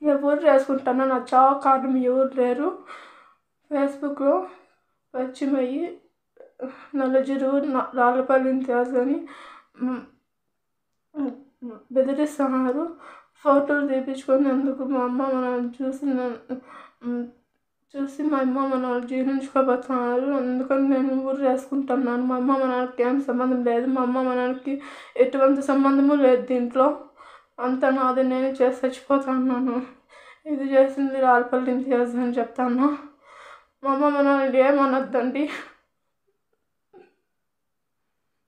ఎవరు చేసుకుంటానో నా చావు కారణం ఎవరు లేరు ఫేస్బుక్లో పరిచయం అయ్యి నల్లజిరు రాళ్ళపల్లి ఇంతియాజ్ అని బెదిరిస్తున్నారు ఫోటోలు తీపించుకునేందుకు మా అమ్మ మా నాన్న చూసి నన్ను చూసి మా అమ్మ మా నాన్న జీర్ణించుకోబోతున్నారు అందుకని నేను ఊరు చేసుకుంటున్నాను మా అమ్మ మా నాన్నకి ఏం సంబంధం లేదు మా అమ్మ మా నాన్నకి ఎటువంటి సంబంధము లేదు దీంట్లో అంతా నాది నేను చేసి చచ్చిపోతున్నాను ఇది చేసింది రాళ్ళపల్లి ఇంతియాజ్ అని చెప్తాను మా అమ్మ మా నాన్న ఏమనొద్దండి